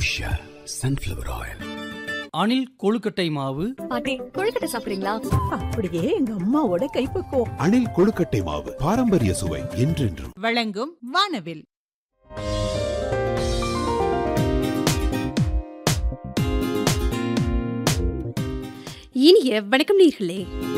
Usha sunflower oil Anil கொழுக்கட்டை மாவு பாட்டி கொழுக்கட்டை சாப்பிடுறீங்களா அப்படியே எங்க அம்மாவோட கைப்பக்குவம் அணில் கொழுக்கட்டை மாவு பாரம்பரிய சுவை என்றென்றும் வழங்கும் வானவில் இனிய வணக்கம் நீர்களே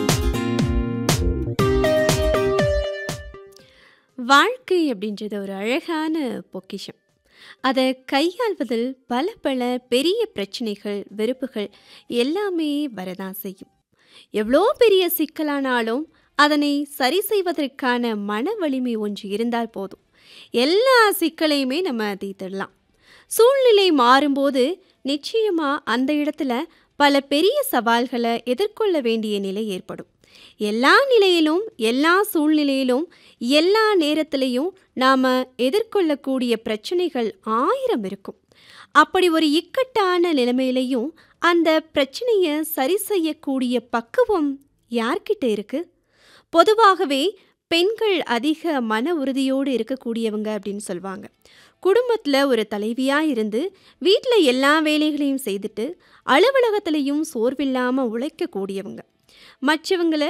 வாழ்க்கை அப்படின்றது ஒரு அழகான பொக்கிஷம் அதை கையாள்வதில் பல பல பெரிய பிரச்சனைகள் வெறுப்புகள் எல்லாமே வரதான் செய்யும் எவ்வளோ பெரிய சிக்கலானாலும் அதனை சரி செய்வதற்கான மன வலிமை ஒன்று இருந்தால் போதும் எல்லா சிக்கலையுமே நம்ம தீர்த்திடலாம் சூழ்நிலை மாறும்போது நிச்சயமா அந்த இடத்துல பல பெரிய சவால்களை எதிர்கொள்ள வேண்டிய நிலை ஏற்படும் எல்லா நிலையிலும் எல்லா சூழ்நிலையிலும் எல்லா நேரத்திலையும் நாம் எதிர்கொள்ளக்கூடிய பிரச்சனைகள் ஆயிரம் இருக்கும் அப்படி ஒரு இக்கட்டான நிலைமையிலையும் அந்த பிரச்சனையை சரி செய்யக்கூடிய பக்குவம் யார்கிட்ட இருக்கு பொதுவாகவே பெண்கள் அதிக மன உறுதியோடு இருக்கக்கூடியவங்க அப்படின்னு சொல்லுவாங்க குடும்பத்தில் ஒரு தலைவியாக இருந்து வீட்டில் எல்லா வேலைகளையும் செய்துட்டு அலுவலகத்திலையும் சோர்வில்லாமல் உழைக்கக்கூடியவங்க மற்றவங்களை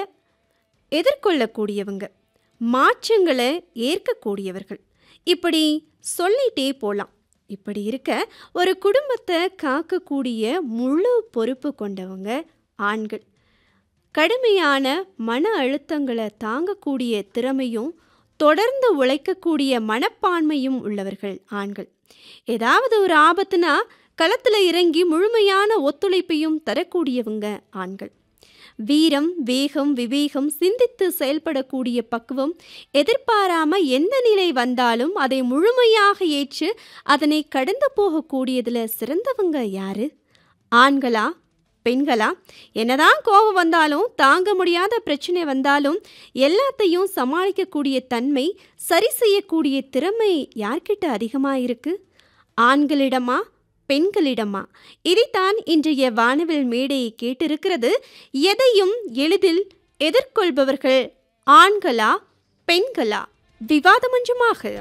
எதிர்கொள்ளக்கூடியவங்க மாற்றங்களை ஏற்கக்கூடியவர்கள் இப்படி சொல்லிட்டே போகலாம் இப்படி இருக்க ஒரு குடும்பத்தை காக்கக்கூடிய முழு பொறுப்பு கொண்டவங்க ஆண்கள் கடுமையான மன அழுத்தங்களை தாங்கக்கூடிய திறமையும் தொடர்ந்து உழைக்கக்கூடிய மனப்பான்மையும் உள்ளவர்கள் ஆண்கள் ஏதாவது ஒரு ஆபத்துனா களத்தில் இறங்கி முழுமையான ஒத்துழைப்பையும் தரக்கூடியவங்க ஆண்கள் வீரம் வேகம் விவேகம் சிந்தித்து செயல்படக்கூடிய பக்குவம் எதிர்பாராம எந்த நிலை வந்தாலும் அதை முழுமையாக ஏற்று அதனை கடந்து போகக்கூடியதுல சிறந்தவங்க யாரு ஆண்களா பெண்களா என்னதான் கோபம் வந்தாலும் தாங்க முடியாத பிரச்சனை வந்தாலும் எல்லாத்தையும் சமாளிக்கக்கூடிய தன்மை சரி செய்யக்கூடிய திறமை யார்கிட்ட அதிகமாக இருக்கு ஆண்களிடமா பெண்களிடமா இதைத்தான் இன்றைய வானவில் மேடையை கேட்டிருக்கிறது எதையும் எளிதில் எதிர்கொள்பவர்கள் ஆண்களா பெண்களா விவாதமஞ்சமாக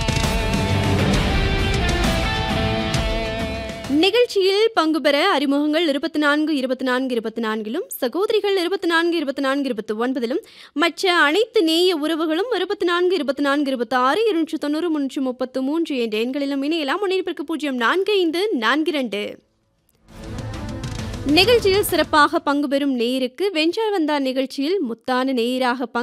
நிகழ்ச்சியில் பங்கு பெற அறிமுகங்கள் இருபத்தி நான்கு இருபத்தி நான்கு இருபத்தி நான்கிலும் சகோதரிகள் இருபத்தி நான்கு இருபத்தி நான்கு இருபத்தி ஒன்பதிலும் மற்ற அனைத்து நேய உறவுகளும் இருபத்தி நான்கு இருபத்தி நான்கு இருபத்தி ஆறு இருநூற்றி தொண்ணூறு முன்னூற்றி முப்பத்து மூன்று என்ற எண்களிலும் இணையலாம் முன்னெடுப்பிற்கு பூஜ்ஜியம் நான்கு ஐந்து நான்கு இரண்டு நிகழ்ச்சியில் சிறப்பாக பங்கு பெறும் நேயருக்கு வென்றால் வந்தார் நிகழ்ச்சியில் முத்தான நேயராக பங்கு